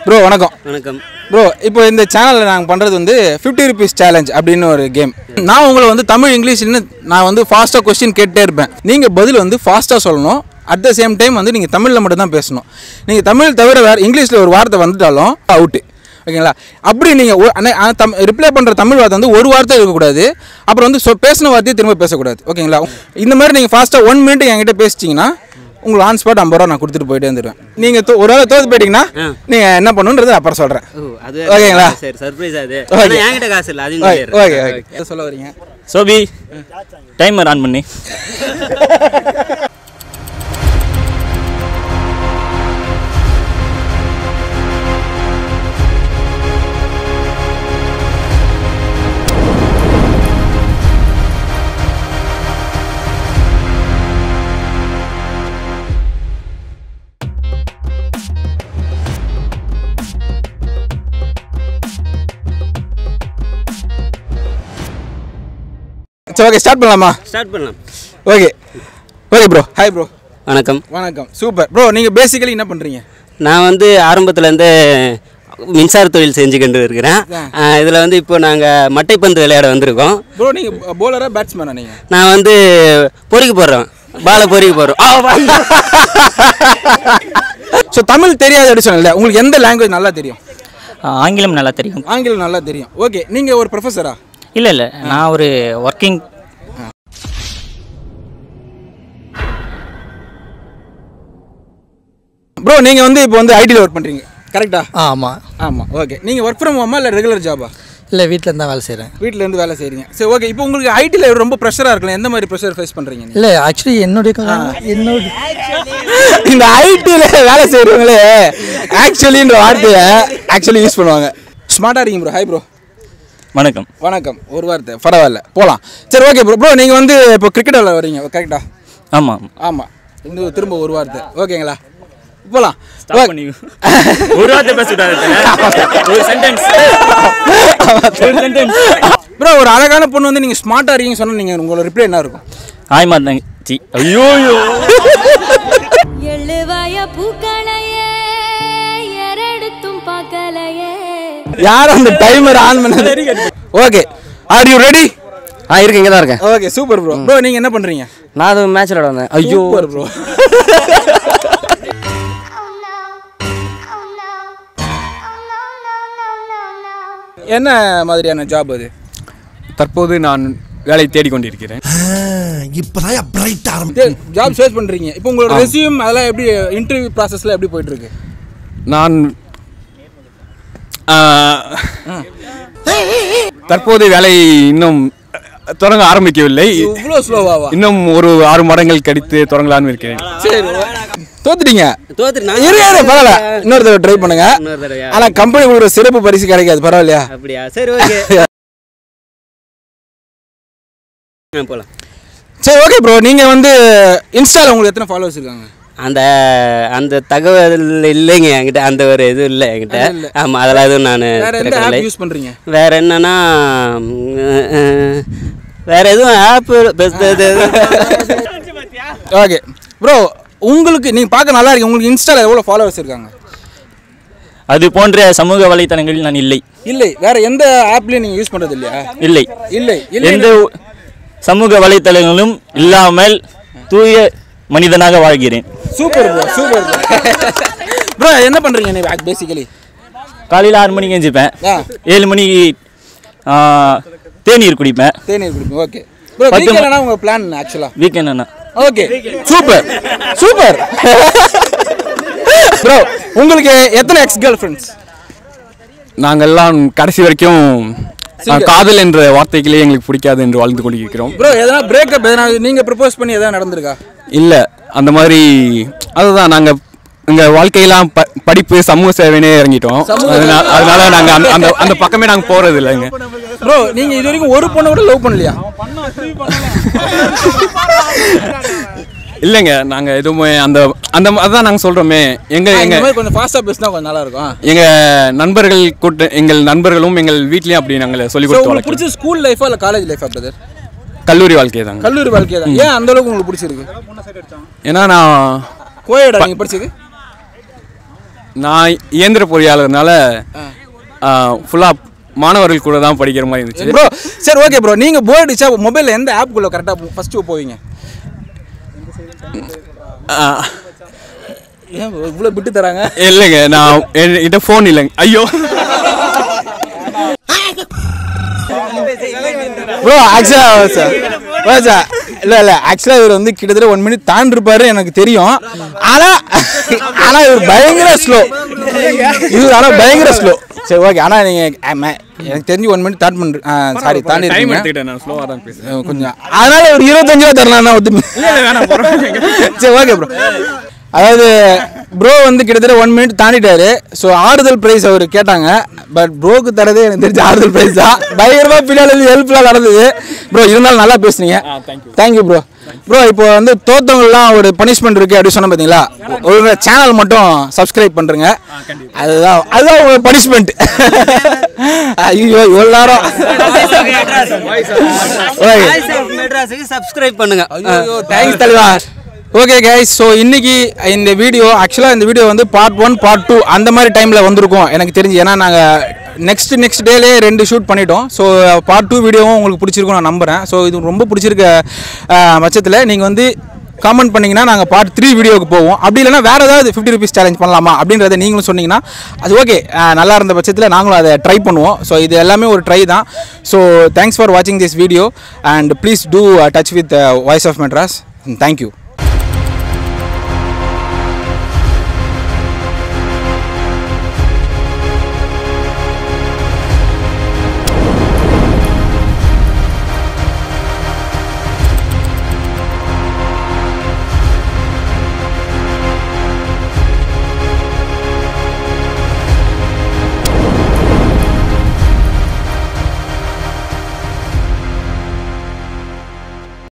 Bro வணக்கம் வணக்கம் bro இப்போ இந்த சேனலில் நாங்கள் பண்ணுறது வந்து ஃபிஃப்டி ருபீஸ் சேலஞ்ச் அப்படின்னு ஒரு கேம் நான் உங்களை வந்து தமிழ் இங்கிலீஷ்னு நான் வந்து ஃபாஸ்ட்டாக கொஸ்டின் கேட்டே இருப்பேன் நீங்கள் பதில் வந்து ஃபாஸ்ட்டாக சொல்லணும் அட் த சேம் டைம் வந்து நீங்கள் தமிழில் மட்டும் தான் பேசணும் நீங்கள் தமிழ் தவிர வேறு இங்கிலீஷில் ஒரு வார்த்தை வந்துட்டாலும் அவுட்டு ஓகேங்களா அப்படி நீங்கள் தம் ரிப்ளை பண்ணுற தமிழ் வார்த்தை வந்து ஒரு வார்த்தை இருக்கக்கூடாது அப்புறம் வந்து சொ பேசின வார்த்தையை திரும்ப பேசக்கூடாது ஓகேங்களா இந்த மாதிரி நீங்கள் ஃபாஸ்ட்டாக ஒன் மினிட் என்கிட்ட பேசிட்டிங்கன்னா உங்களுக்கு ஆன் ஸ்பாட் ஐம்பது ரூபா நான் கொடுத்துட்டு போயிட்டே வந்துடுவேன் நீங்கள் ஒரு வேளை தோற்று போயிட்டீங்கன்னா நீங்கள் என்ன பண்ணுன்றது அப்புறம் சொல்கிறேன் ஓ அது ஓகேங்களா? சரி சர்ப்ரைஸ் அது Okay. ஆனா என்கிட்ட காசு இல்லை அதையும் ஓகே சொல்லிடுறேன். ஓகே ஓகே சொல்ல வரீங்க சோபி டைமர் ஆன் பண்ணி சரி ஓகே ஸ்டார்ட் பண்ணலாமா ஸ்டார்ட் பண்ணலாம் okay okay bro hi bro வணக்கம் வணக்கம் சூப்பர் ப்ரோ நீங்கள் பேசிக்கலி என்ன பண்ணுறீங்க நான் வந்து ஆரம்பத்துலேருந்து மின்சார தொழில் செஞ்சுக்கிட்டு இருக்கிறேன் இதில் வந்து இப்போ நாங்கள் மட்டைப்பந்து விளையாட வந்திருக்கோம் ப்ரோ நீங்கள் போலரா பேட்ஸ்மேனா நீங்கள் நான் வந்து பொறிக்க போடுறோம் பாலை பொறிக்க போடுறோம் ஸோ தமிழ் தெரியாது அப்படி சொன்னல உங்களுக்கு எந்த லாங்குவேஜ் நல்லா தெரியும் ஆங்கிலம் நல்லா தெரியும் ஆங்கிலம் நல்லா தெரியும் ஓகே நீங்கள் ஒரு ப்ரொஃபஸரா இல்லை இல்லை நான் ஒரு ஒர்க்கிங் ப்ரோ நீங்கள் வந்து இப்போ வந்து ஐடியில் ஒர்க் பண்ணுறீங்க கரெக்டா ஆமாம் ஆமாம் ஓகே நீங்கள் ஒர்க் ஃப்ரம் ஹோமா இல்லை ரெகுலர் ஜாபா இல்லை வீட்டில் இருந்தால் வேலை செய்கிறேன் வீட்டில் இருந்து வேலை செய்கிறீங்க சரி ஓகே இப்போ உங்களுக்கு ஐடியில் ரொம்ப ப்ரெஷராக இருக்கலாம் எந்த மாதிரி ப்ரெஷர் ஃபேஸ் பண்ணுறீங்க இல்லை ஆக்சுவலி என்னுடைய க- என்னோட இந்த ஐடியில் வேலை செய்கிறவங்களே ஆக்சுவலின்ற வார்த்தையை ஆக்சுவலி யூஸ் பண்ணுவாங்க ஸ்மார்ட்டாக இருக்கீங்க ப்ரோ ஹாய் ப்ரோ வணக்கம் வணக்கம் ஒரு வார்த்தை பரவாயில்ல போகலாம் சரி ஓகே ப்ரோ ப்ரோ நீங்கள் வந்து இப்போ கிரிக்கெட் விளையாட வரீங்க கரெக்டா ஆமாம் ஆமாம் இந்த திரும்ப ஒரு வார்த்தை ஓகேங்களா போகலாம் Stop பண்ணி ஒரு வார்த்தை பேசிட்டாரு ஒரு சென்டென்ஸ் ஒரு சென்டென்ஸ் ப்ரோ ஒரு அழகான பொண்ணு வந்து நீங்கள் ஸ்மார்ட்டாக இருக்கீங்க சொன்னால் நீங்கள் உங்களோட ரிப்ளை என்ன இருக்கும் ஆய்மா தங்கச்சி ஐயோ ஐயோ எழுவாய பூக்களையே எரடுத்தும் பார்க்கலையே யார் அந்த டைமர் ஆன் பண்ணது ஓகே ஆர் யூ ரெடி ஆ இருக்கு இங்கே தான் இருக்கேன் ஓகே சூப்பர் ப்ரோ ப்ரோ நீங்கள் என்ன பண்ணுறீங்க நான் அது மேட்ச் விளாட வந்தேன் ஐயோ சூப்பர் ப்ரோ என்ன மாதிரியான ஜாப் அது தற்போது நான் வேலை தேடிக்கொண்டிருக்கிறேன் இப்பதான் பிரைட் ஆரம்பி ஜாப் சர்ச் பண்ணுறீங்க இப்போ உங்களோட ரெசியூம் அதெல்லாம் எப்படி இன்டர்வியூ ப்ராசஸ்ல எப்படி போயிட்டு இருக்கு நான் ஆ, தற்போது வேலை இன்னும் தொடங்க ஆரம்பிக்கவில்லை இவ்வளோ ஸ்லோவாவா இன்னும் ஒரு ஆறு மாதங்கள் கழித்து தொடங்கலான்னு இருக்கிறேன் சரி தோத்துட்டீங்க தோத்துட்டு நான் இரு இரு பரவாயில்ல இன்னொரு தடவை ட்ரை பண்ணுங்க இன்னொரு தடவையா? ஆனா கம்பெனி உங்களுக்கு சிறப்பு பரிசு கிடைக்காது பரவாயில்லையா அப்படியா சரி ஓகே போகலாம் சரி ஓகே ப்ரோ நீங்க வந்து இன்ஸ்டால உங்களுக்கு எத்தனை ஃபாலோவர்ஸ் இருக்காங்க அந்த அந்த தகவல் இல்லைங்க என்கிட்ட அந்த ஒரு இது இல்லை என்கிட்ட அது இல்ல. ஆமாம் அதெல்லாம் எதுவும் நான் வேற எந்த ஆப் யூஸ் பண்றீங்க வேற என்னன்னா ம், அஹ், வேற எதுவும் ஆப் ஓகே ப்ரோ உங்களுக்கு நீங்க பார்க்க நல்லா இருக்கு உங்களுக்கு இன்ஸ்டால எவ்வளவு ஃபாலோவர்ஸ் இருக்காங்க அது போன்ற சமூக வலைத்தளங்களில் நான் இல்லை இல்லை வேற எந்த ஆப்லயும் நீங்க யூஸ் பண்றது இல்லையா இல்லை இல்லை இல்லை எந்த சமூக வலைத்தளங்களும் இல்லாமல் தூய மனிதனாக வாழ்கிறேன் சூப்பர் ப்ரோ சூப்பர் ப்ரோ என்ன பண்றீங்க நீ பேசிக்கலி காலையில் ஆறு மணிக்கு எழுந்திப்பேன் ஆ ஏழு மணிக்கு ஆ, தேநீர் குடிப்பேன் தேநீர் குடிப்பீங்க ஓகே ப்ரோ பத்து ம- வீக்கெண்ட்னா உங்க பிளான் ஆக்சுவலா வீக்கெண்ட் என்ன ஓகே சூப்பர் சூப்பர் ப்ரோ உங்களுக்கு எத்தனை எக்ஸ் கேர்ள் ஃப்ரெண்ட்ஸ் நாங்கள்லாம் கடைசி வரைக்கும் ஆ, காதல் என்ற வார்த்தைகளே எங்களுக்கு பிடிக்காது என்று வாழ்ந்து கொண்டிருக்கிறோம் ப்ரோ எதனா பிரேக்கப் எதனா நீங்க ப்ரப்போஸ் பண்ணி எதனா நடந்திருக்கா இல்லை அந்த மாதிரி அதுதான் நாங்கள் எங்கள் வாழ்க்கையெல்லாம் ப படிப்பு சமூக சேவைனே இறங்கிட்டோம் அதனால அதனால நாங்கள் அந்த அந்த அந்த பக்கமே நாங்கள் போகிறது இல்லைங்க ப்ரோ நீங்க இது வரைக்கும் ஒரு பொண்ணை கூட லவ் பண்ணலையா இல்லைங்க நாங்கள் எதுவுமே அந்த அந்த அதான் நாங்கள் சொல்கிறோமே எங்கள் இந்த எங்கள் மாதிரி கொஞ்சம் ஃபாஸ்டா பேசினா கொஞ்சம் நல்லா இருக்கும் எங்கள் நண்பர்கள் கூட்ட எங்கள் நண்பர்களும் எங்கள் வீட்லேயும் அப்படி நாங்கள் சொல்லிக் So, கொடுத்து உங்களுக்கு வளர்க்கிறோம் பிடிச்ச ஸ்கூல் லைஃபா இல்ல காலேஜ் லைஃபா பிரதர் கல்லூரி வாழ்க்கை தாங்க கல்லூரி வாழ்க்கை தான் ஏன் அந்த அளவுக்கு உங்களுக்கு பிடிச்சிருக்கு ஏன்னா நான் கோயடா நீங்க படிச்சது நான் இயந்திர பொறியாளர்னால ஃபுல்லாக மாணவர்கள் கூட தான் படிக்கிற மாதிரி இருந்துச்சு ப்ரோ சரி ஓகே ப்ரோ நீங்கள் போர் அடிச்சா மொபைலில் எந்த ஆப்புக்குள்ளே கரெக்டாக ஃபஸ்ட்டு போவீங்க ஆ, ஏன் இவ்வளோ விட்டு தராங்க இல்லைங்க நான் என்கிட்ட ஃபோன் இல்லைங்க ஐயோ ப்ரோ ஆக்சுவலாக சார் சார் இல்லை இல்லை ஆக்சுவலாக இவர் வந்து கிட்டத்தட்ட ஒன் மினிட் தாண்டிருப்பாரு எனக்கு தெரியும் ஆனால் ஆனால் இவர் பயங்கர ஸ்லோ இவர் ஆனால் பயங்கர ஸ்லோ சரி ஓகே ஆனால் நீங்கள் எனக்கு தெரிஞ்சு ஒன் மினிட் தாண்ட் பண்ணுறேன் சாரி தாண்டி டைம் இருக்கீங்க எடுத்துக்கிட்டேன் நான் ஸ்லோவாக தான் பேசுகிறேன் கொஞ்சம் அதனால ஒரு இருபத்தஞ்சு ரூபா தரலாம் ஒத்துமே சரி ஓகே ப்ரோ அதாவது ப்ரோ வந்து கிட்டத்தட்ட ஒன் மினிட் தாண்டிட்டாரு ஸோ ஆறுதல் ப்ரைஸ் அவர் கேட்டாங்க பட் ப்ரோக்கு தரதே எனக்கு தெரிஞ்ச ஆறுதல் ப்ரைஸ் தான் பயங்கரமா பின்னாடி ஹெல்ப்ஃபுல்லாக நடந்தது ப்ரோ இருந்தாலும் நல்லா பேசுனீங்க தேங்க்யூ ப்ரோ ப்ரோ இப்போ வந்து தோத்தவங்கலாம் ஒரு பனிஷ்மெண்ட் இருக்கு அப்படி சொன்ன பார்த்தீங்களா ஒரு சேனல் மட்டும் சப்ஸ்கிரைப் பண்ணுறங்க அதுதான் அதுதான் உங்க பனிஷ்மெண்ட் ஐயோ இவ்வளோ நேரம் Okay. சப்ஸ்கிரைப் பண்ணுங்க ஐயோ தேங்க்ஸ் தலைவா ஓகே கைஸ் ஸோ இன்னைக்கு இந்த வீடியோ ஆக்சுவலாக இந்த வீடியோ வந்து பார்ட் ஒன் பார்ட் டூ அந்த மாதிரி டைமில் வந்திருக்கும் எனக்கு தெரிஞ்சு ஏன்னா நாங்கள் நெக்ஸ்ட் நெக்ஸ்ட் டேலே ரெண்டு ஷூட் பண்ணிட்டோம் ஸோ பார்ட் டூ வீடியோவும் உங்களுக்கு பிடிச்சிருக்கும் நான் நம்புகிறேன் ஸோ இது ரொம்ப பிடிச்சிருக்க அஹ், பட்சத்தில் நீங்கள் வந்து காமெண்ட் பண்ணிங்கன்னா நாங்கள் பார்ட் த்ரீ வீடியோக்கு போவோம் அப்படி இல்லைனா வேறு ஏதாவது ஃபிஃப்டி ருபீஸ் சேலஞ்ச் பண்ணலாமா அப்படின்றத நீங்களும் சொன்னீங்கன்னா அது ஓகே நல்லா இருந்த பட்சத்தில் நாங்களும் அதை ட்ரை பண்ணுவோம் ஸோ இது எல்லாமே ஒரு ட்ரை தான் ஸோ தேங்க்ஸ் ஃபார் வாட்சிங் this video and please do touch with voice of Madras thank you